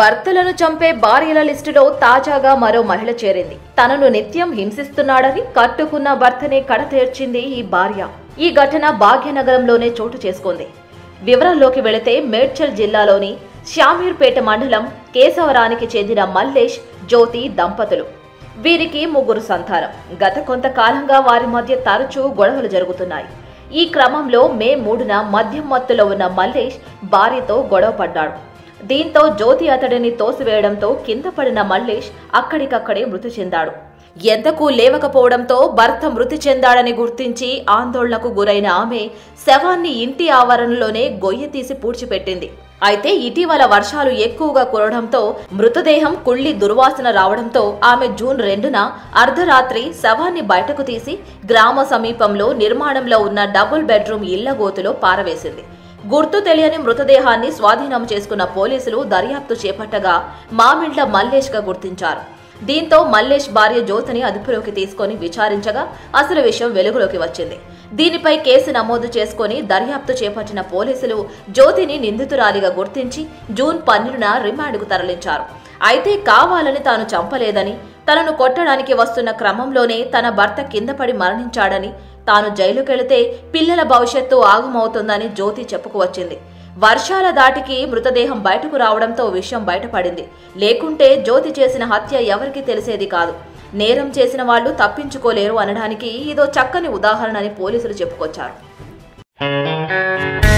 భర్తలను చంపే భార్యల లిస్టులో తాజాగా మరో మహిళ చేరింది తనను నిత్యం హింసిస్తున్నాడని కట్టుకున్న భర్తనే కడతేర్చింది ఈ భార్య ఈ ఘటన భాగ్యనగరంలోనే చోటు చేసుకుంది వివరాల్లోకి వెళితే మేడ్చల్ జిల్లాలోని శామీర్పేట మండలం కేశవరానికి చెందిన మల్లేష్ జ్యోతి దంపతులు వీరికి ముగ్గురు సంతానం గత కొంతకాలంగా వారి మధ్య తరచూ గొడవలు జరుగుతున్నాయి ఈ క్రమంలో మే మూడున మద్యం మత్తులో ఉన్న మల్లేష్ భార్యతో గొడవ పడ్డాడు దీంతో జ్యోతి అతడిని తోసివేయడంతో కింద పడిన మల్లేష్ అక్కడికక్కడే మృతి చెందాడు ఎంతకు లేవకపోవడంతో భర్త మృతి చెందాడని గుర్తించి ఆందోళనకు గురైన ఆమె శవాన్ని ఇంటి ఆవరణలోనే గొయ్యి తీసి పూడ్చిపెట్టింది అయితే ఇటీవల వర్షాలు ఎక్కువగా కురవడంతో మృతదేహం కుళ్ళి దుర్వాసన రావడంతో ఆమె జూన్ రెండున అర్ధరాత్రి శవాన్ని బయటకు తీసి గ్రామ సమీపంలో నిర్మాణంలో ఉన్న డబుల్ బెడ్రూమ్ ఇళ్ల గోతులో పారవేసింది గుర్తు తెలియని మృతదేహాన్ని స్వాధీనం చేసుకున్న పోలీసులు దర్యాప్తు చేపట్టగా మామిళ్ల మల్లేష్ గా గుర్తించారు దీంతో మల్లేష్ భార్య జ్యోతిని అదుపులోకి తీసుకొని విచారించగా అసలు విషయం వెలుగులోకి వచ్చింది దీనిపై కేసు నమోదు చేసుకొని దర్యాప్తు చేపట్టిన పోలీసులు జ్యోతిని నిందితురాలిగా గుర్తించి జూన్ పన్నెండున రిమాండ్కు తరలించారు అయితే కావాలని తాను చంపలేదని తనను కొట్టడానికి వస్తున్న క్రమంలోనే తన భర్త కింద పడి మరణించాడని తాను జైలుకెళితే పిల్లల భవిష్యత్తు ఆగమవుతుందని జ్యోతి చెప్పుకువచ్చింది వర్షాల దాటికి మృతదేహం బయటకు రావడంతో విషయం బయటపడింది లేకుంటే జ్యోతి చేసిన హత్య ఎవరికీ తెలిసేది కాదు నేరం చేసిన వాళ్ళు తప్పించుకోలేరు అనడానికి ఇదో చక్కని ఉదాహరణ అని పోలీసులు చెప్పుకొచ్చారు